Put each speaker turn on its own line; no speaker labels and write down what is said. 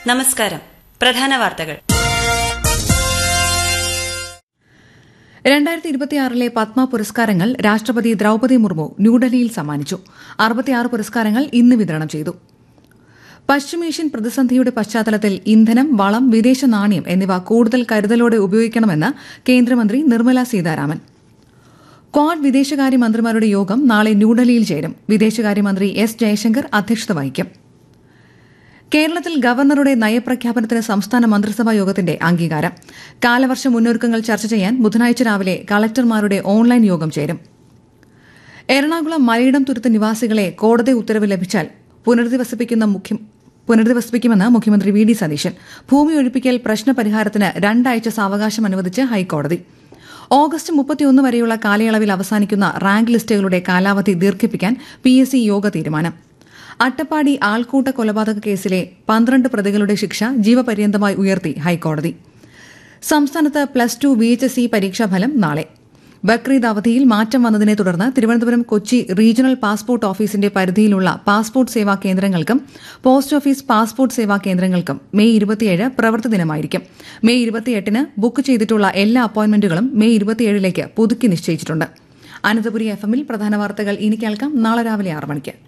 നമസ്കാരം പ്രധാന വാർത്തകൾ
രണ്ടായിരത്തി ഇരുപത്തിയാറിലെ പത്മ പുരസ്കാരങ്ങൾ രാഷ്ട്രപതി ദ്രൌപദി മുർമു ന്യൂഡൽഹിയിൽ സമ്മാനിച്ചു അറുപത്തിയാറ് പുരസ്കാരങ്ങൾ ഇന്ന് വിതരണം ചെയ്തു പശ്ചിമേഷ്യൻ പ്രതിസന്ധിയുടെ പശ്ചാത്തലത്തിൽ ഇന്ധനം വളം വിദേശ നാണ്യം എന്നിവ കൂടുതൽ കരുതലോടെ ഉപയോഗിക്കണമെന്ന് കേന്ദ്രമന്ത്രി നിർമ്മല സീതാരാമൻ ക്വാഡ് വിദേശകാര്യ മന്ത്രിമാരുടെ യോഗം നാളെ ന്യൂഡൽഹിയിൽ ചേരും വിദേശകാര്യമന്ത്രി എസ് ജയശങ്കർ അധ്യക്ഷത വഹിക്കും കേരളത്തിൽ ഗവർണറുടെ നയപ്രഖ്യാപനത്തിന് സംസ്ഥാന മന്ത്രിസഭാ യോഗത്തിന്റെ അംഗീകാരം കാലവർഷ മുന്നൊരുക്കങ്ങൾ ചർച്ച ചെയ്യാൻ ബുധനാഴ്ച രാവിലെ കളക്ടർമാരുടെ ഓൺലൈൻ യോഗം ചേരും എറണാകുളം മലയിടം തുരുത്ത് നിവാസികളെ കോടതി ഉത്തരവ് ലഭിച്ചാൽ പുനരധിവസിപ്പിക്കുന്ന മുഖ്യ പുനരധിവസിപ്പിക്കുമെന്ന് മുഖ്യമന്ത്രി വി ഡി സതീശൻ ഭൂമി ഒഴിപ്പിക്കൽ പ്രശ്നപരിഹാരത്തിന് രണ്ടാഴ്ച സാവകാശം അനുവദിച്ച് ഹൈക്കോടതി ഓഗസ്റ്റ് മുപ്പത്തിയൊന്ന് വരെയുള്ള കാലയളവിൽ അവസാനിക്കുന്ന റാങ്ക് ലിസ്റ്റുകളുടെ കാലാവധി ദീർഘിപ്പിക്കാൻ പി എസ് സി യോഗ തീരുമാനം അട്ടപ്പാടി ആൾക്കൂട്ട കൊലപാതക കേസിലെ പന്ത്രണ്ട് പ്രതികളുടെ ശിക്ഷ ജീവപര്യന്തമായി ഉയർത്തി ഹൈക്കോടതി സംസ്ഥാനത്ത് plus two V H S E പരീക്ഷാഫലം നാളെ ബക്രീദ് അവധിയിൽ മാറ്റം വന്നതിനെ തുടർന്ന് തിരുവനന്തപുരം കൊച്ചി റീജിയണൽ പാസ്പോർട്ട് ഓഫീസിന്റെ പരിധിയിലുള്ള പാസ്പോർട്ട് സേവാ കേന്ദ്രങ്ങൾക്കും പോസ്റ്റ് ഓഫീസ് പാസ്പോർട്ട് സേവാ കേന്ദ്രങ്ങൾക്കും മെയ് ഇരുപത്തിയേഴ് പ്രവൃത്തി ദിനമായിരിക്കും മെയ് ഇരുപത്തിയെട്ടിന് ബുക്ക് ചെയ്തിട്ടുള്ള എല്ലാ അപ്പോയിന്റ്മെന്റുകളും മെയ് ഇരുപത്തിയേഴിലേക്ക് പുതുക്കി നിശ്ചയിച്ചിട്ടുണ്ട് അനന്തപുരി എഫ് എമ്മിൽ പ്രധാന വാർത്തകൾ ഇനി കേൾക്കാം നാളെ രാവിലെ ആറ് മണിക്ക്